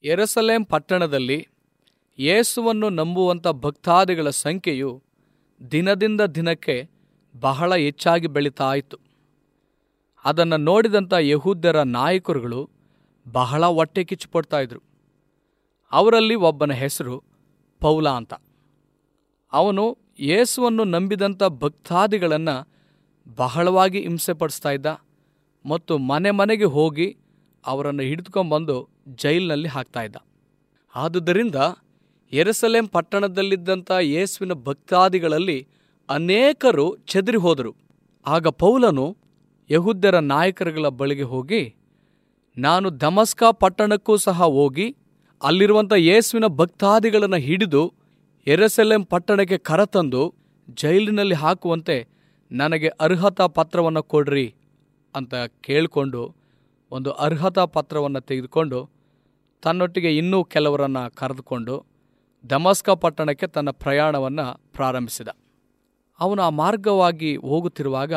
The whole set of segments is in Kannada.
ಯೆರೂಸಲೇಂ ಪಟ್ಟಣದಲ್ಲಿ ಯೇಸುವನ್ನು ನಂಬುವಂಥ ಭಕ್ತಾದಿಗಳ ಸಂಖ್ಯೆಯು ದಿನದಿಂದ ದಿನಕ್ಕೆ ಬಹಳ ಹೆಚ್ಚಾಗಿ ಬೆಳೀತಾ ಇತ್ತು ಅದನ್ನು ನೋಡಿದಂಥ ಯಹೂದ್ಯರ ನಾಯಕರುಗಳು ಬಹಳ ಹೊಟ್ಟೆ ಕಿಚ್ಚುಪಡ್ತಾ ಇದ್ರು ಅವರಲ್ಲಿ ಒಬ್ಬನ ಹೆಸರು ಪೌಲ ಅಂತ ಅವನು ಯೇಸುವನ್ನು ನಂಬಿದಂಥ ಭಕ್ತಾದಿಗಳನ್ನು ಬಹಳವಾಗಿ ಹಿಂಸೆಪಡಿಸ್ತಾ ಇದ್ದ ಮತ್ತು ಮನೆ ಮನೆಗೆ ಹೋಗಿ ಅವರನ್ನು ಹಿಡಿದುಕೊಂಡ್ಬಂದು ಜೈಲಿನಲ್ಲಿ ಹಾಕ್ತಾ ಇದ್ದ ಆದುದರಿಂದ ಯೆರೂಸಲೇಂ ಪಟ್ಟಣದಲ್ಲಿದ್ದಂಥ ಯೇಸುವಿನ ಭಕ್ತಾದಿಗಳಲ್ಲಿ ಅನೇಕರು ಚೆದರಿ ಹೋದರು ಆಗ ಪೌಲನು ಯಹುದ್ಯರ ನಾಯಕರುಗಳ ಬಳಿಗೆ ಹೋಗಿ ನಾನು ದಮಸ್ಕ ಪಟ್ಟಣಕ್ಕೂ ಸಹ ಹೋಗಿ ಅಲ್ಲಿರುವಂಥ ಯೇಸುವಿನ ಭಕ್ತಾದಿಗಳನ್ನು ಹಿಡಿದು ಯೆರೂಸಲೇಂ ಪಟ್ಟಣಕ್ಕೆ ಕರೆತಂದು ಜೈಲಿನಲ್ಲಿ ಹಾಕುವಂತೆ ನನಗೆ ಅರ್ಹತಾ ಪತ್ರವನ್ನು ಕೊಡ್ರಿ ಅಂತ ಕೇಳಿಕೊಂಡು ಒಂದು ಅರ್ಹತಾ ಪತ್ರವನ್ನು ತೆಗೆದುಕೊಂಡು ತನ್ನೊಟ್ಟಿಗೆ ಇನ್ನೂ ಕೆಲವರನ್ನು ಕರೆದುಕೊಂಡು ದಮಸ್ಕ ಪಟ್ಟಣಕ್ಕೆ ತನ್ನ ಪ್ರಯಾಣವನ್ನು ಪ್ರಾರಂಭಿಸಿದ ಅವನು ಆ ಮಾರ್ಗವಾಗಿ ಹೋಗುತ್ತಿರುವಾಗ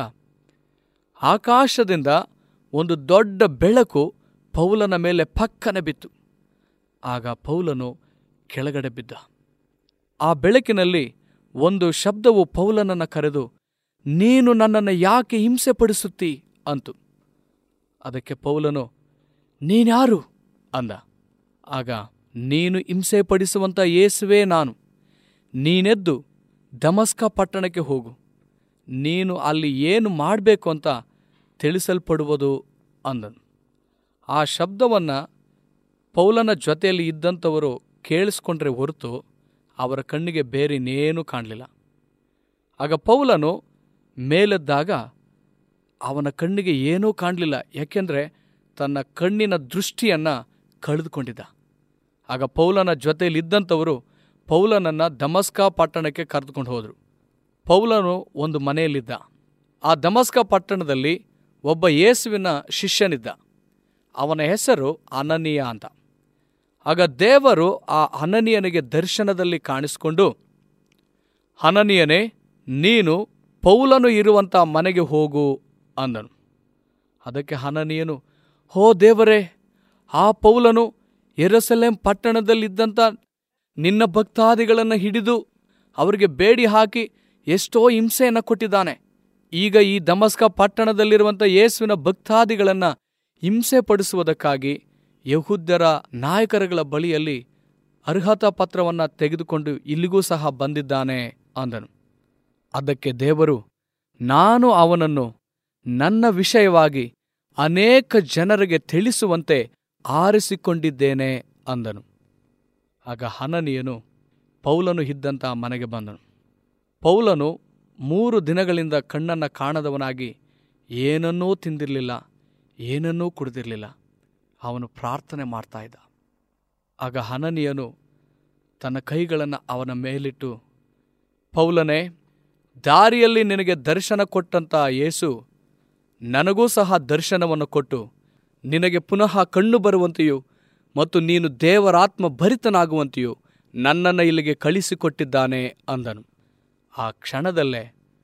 ಆಕಾಶದಿಂದ ಒಂದು ದೊಡ್ಡ ಬೆಳಕು ಪೌಲನ ಮೇಲೆ ಪಕ್ಕನೆ ಬಿತ್ತು ಆಗ ಪೌಲನು ಕೆಳಗಡೆ ಬಿದ್ದ ಆ ಬೆಳಕಿನಲ್ಲಿ ಒಂದು ಶಬ್ದವು ಪೌಲನನ್ನು ಕರೆದು ನೀನು ನನ್ನನ್ನು ಯಾಕೆ ಹಿಂಸೆಪಡಿಸುತ್ತೀ ಅಂತು ಅದಕ್ಕೆ ಪೌಲನು ನೀನ್ಯಾರು ಅಂದ ಆಗ ನೀನು ಹಿಂಸೆಪಡಿಸುವಂಥ ಯೇಸುವೇ ನಾನು ನೀನೆದ್ದು ದಮಸ್ಕ ಪಟ್ಟಣಕ್ಕೆ ಹೋಗು ನೀನು ಅಲ್ಲಿ ಏನು ಮಾಡಬೇಕು ಅಂತ ತಿಳಿಸಲ್ಪಡುವುದು ಅಂದನು ಆ ಶಬ್ದವನ್ನು ಪೌಲನ ಜೊತೆಯಲ್ಲಿ ಇದ್ದಂಥವರು ಕೇಳಿಸ್ಕೊಂಡ್ರೆ ಹೊರತು ಅವರ ಕಣ್ಣಿಗೆ ಬೇರೆನೇನೂ ಕಾಣಲಿಲ್ಲ ಆಗ ಪೌಲನು ಮೇಲೆದ್ದಾಗ ಅವನ ಕಣ್ಣಿಗೆ ಏನೂ ಕಾಣಲಿಲ್ಲ ಯಾಕೆಂದರೆ ತನ್ನ ಕಣ್ಣಿನ ದೃಷ್ಟಿಯನ್ನು ಕಳೆದುಕೊಂಡಿದ್ದ ಆಗ ಪೌಲನ ಜೊತೆಯಲ್ಲಿದ್ದಂಥವರು ಪೌಲನನ್ನು ದಮಸ್ಕ ಪಟ್ಟಣಕ್ಕೆ ಕರೆದುಕೊಂಡು ಹೋದರು ಪೌಲನು ಒಂದು ಮನೆಯಲ್ಲಿದ್ದ ಆ ದಮಸ್ಕ ಪಟ್ಟಣದಲ್ಲಿ ಒಬ್ಬ ಯೇಸುವಿನ ಶಿಷ್ಯನಿದ್ದ ಅವನ ಹೆಸರು ಅನನೀಯ ಅಂತ ಆಗ ದೇವರು ಆ ಅನನೀಯನಿಗೆ ದರ್ಶನದಲ್ಲಿ ಕಾಣಿಸಿಕೊಂಡು ಹನನೀಯನೇ ನೀನು ಪೌಲನು ಇರುವಂಥ ಮನೆಗೆ ಹೋಗು ಅಂದನು ಅದಕ್ಕೆ ಹನನೀಯನು ಹೋ ದೇವರೇ ಆ ಪೌಲನು ಎರಸಲೇಂ ಪಟ್ಟಣದಲ್ಲಿದ್ದಂಥ ನಿನ್ನ ಭಕ್ತಾದಿಗಳನ್ನು ಹಿಡಿದು ಅವರಿಗೆ ಬೇಡಿ ಹಾಕಿ ಎಷ್ಟೋ ಹಿಂಸೆಯನ್ನು ಕೊಟ್ಟಿದ್ದಾನೆ ಈಗ ಈ ದಮಸ್ಕ ಪಟ್ಟಣದಲ್ಲಿರುವಂಥ ಯೇಸುವಿನ ಭಕ್ತಾದಿಗಳನ್ನು ಹಿಂಸೆ ಪಡಿಸುವುದಕ್ಕಾಗಿ ಯಹೂದ್ಯರ ನಾಯಕರುಗಳ ಬಳಿಯಲ್ಲಿ ಅರ್ಹತಾ ಪತ್ರವನ್ನು ತೆಗೆದುಕೊಂಡು ಇಲ್ಲಿಗೂ ಸಹ ಬಂದಿದ್ದಾನೆ ಅಂದನು ಅದಕ್ಕೆ ದೇವರು ನಾನು ಅವನನ್ನು ನನ್ನ ವಿಷಯವಾಗಿ ಅನೇಕ ಜನರಿಗೆ ತಿಳಿಸುವಂತೆ ಆರಿಸಿಕೊಂಡಿದ್ದೇನೆ ಅಂದನು ಆಗ ಹನನಿಯನು ಪೌಲನು ಇದ್ದಂಥ ಮನೆಗೆ ಬಂದನು ಪೌಲನು ಮೂರು ದಿನಗಳಿಂದ ಕಣ್ಣನ್ನು ಕಾಣದವನಾಗಿ ಏನನ್ನೂ ತಿಂದಿರಲಿಲ್ಲ ಏನನ್ನೂ ಕುಡಿದಿರಲಿಲ್ಲ ಅವನು ಪ್ರಾರ್ಥನೆ ಮಾಡ್ತಾ ಇದ್ದ ಆಗ ಹನನಿಯನು ತನ್ನ ಕೈಗಳನ್ನು ಅವನ ಮೇಲಿಟ್ಟು ಪೌಲನೇ ದಾರಿಯಲ್ಲಿ ನಿನಗೆ ದರ್ಶನ ಕೊಟ್ಟಂತ ಯೇಸು ನನಗೂ ಸಹ ದರ್ಶನವನ್ನು ಕೊಟ್ಟು ನಿನಗೆ ಪುನಃ ಕಣ್ಣು ಬರುವಂತೆಯೂ ಮತ್ತು ನೀನು ದೇವರಾತ್ಮ ಭರಿತನಾಗುವಂತೆಯೂ ನನ್ನನ್ನು ಇಲ್ಲಿಗೆ ಕಳಿಸಿಕೊಟ್ಟಿದ್ದಾನೆ ಅಂದನು ಆ ಕ್ಷಣದಲ್ಲೇ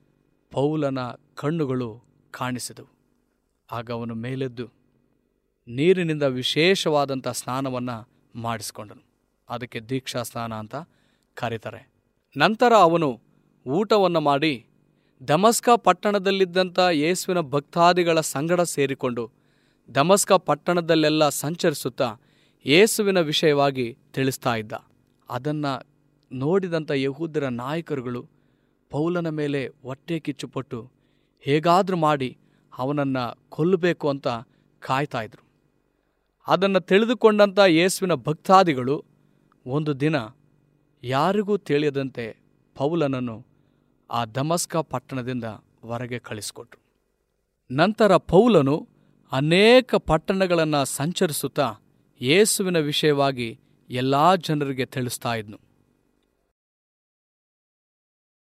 ಪೌಲನ ಕಣ್ಣುಗಳು ಕಾಣಿಸಿದವು ಆಗ ಅವನು ಮೇಲೆದ್ದು ನೀರಿನಿಂದ ವಿಶೇಷವಾದಂಥ ಸ್ನಾನವನ್ನು ಮಾಡಿಸಿಕೊಂಡನು ಅದಕ್ಕೆ ದೀಕ್ಷಾ ಸ್ನಾನ ಅಂತ ಕರೀತಾರೆ ನಂತರ ಅವನು ಊಟವನ್ನು ಮಾಡಿ ದಮಸ್ಕ ಪಟ್ಟಣದಲ್ಲಿದ್ದಂಥ ಯೇಸುವಿನ ಭಕ್ತಾದಿಗಳ ಸಂಗಡ ಸೇರಿಕೊಂಡು ದಮಸ್ಕ ಪಟ್ಟಣದಲ್ಲೆಲ್ಲ ಸಂಚರಿಸುತ್ತಾ ಯೇಸುವಿನ ವಿಷಯವಾಗಿ ತಿಳಿಸ್ತಾ ಇದ್ದ ಅದನ್ನು ನೋಡಿದಂಥ ಯಹೂದರ ನಾಯಕರುಗಳು ಪೌಲನ ಮೇಲೆ ಹೊಟ್ಟೆ ಕಿಚ್ಚುಪಟ್ಟು ಹೇಗಾದರೂ ಮಾಡಿ ಅವನನ್ನು ಕೊಲ್ಲಬೇಕು ಅಂತ ಕಾಯ್ತಾ ಇದ್ರು ಅದನ್ನು ತಿಳಿದುಕೊಂಡಂಥ ಯೇಸುವಿನ ಭಕ್ತಾದಿಗಳು ಒಂದು ದಿನ ಯಾರಿಗೂ ತಿಳಿಯದಂತೆ ಪೌಲನನ್ನು ಆ ದಮಸ್ಕ ಪಟ್ಟಣದಿಂದ ಹೊರಗೆ ಕಳಿಸಿಕೊಟ್ರು ನಂತರ ಪೌಲನು ಅನೇಕ ಪಟ್ಟಣಗಳನ್ನು ಸಂಚರಿಸುತ್ತಾ ಯೇಸುವಿನ ವಿಷಯವಾಗಿ ಎಲ್ಲ ಜನರಿಗೆ ತಿಳಿಸ್ತಾ ಇದ್ನು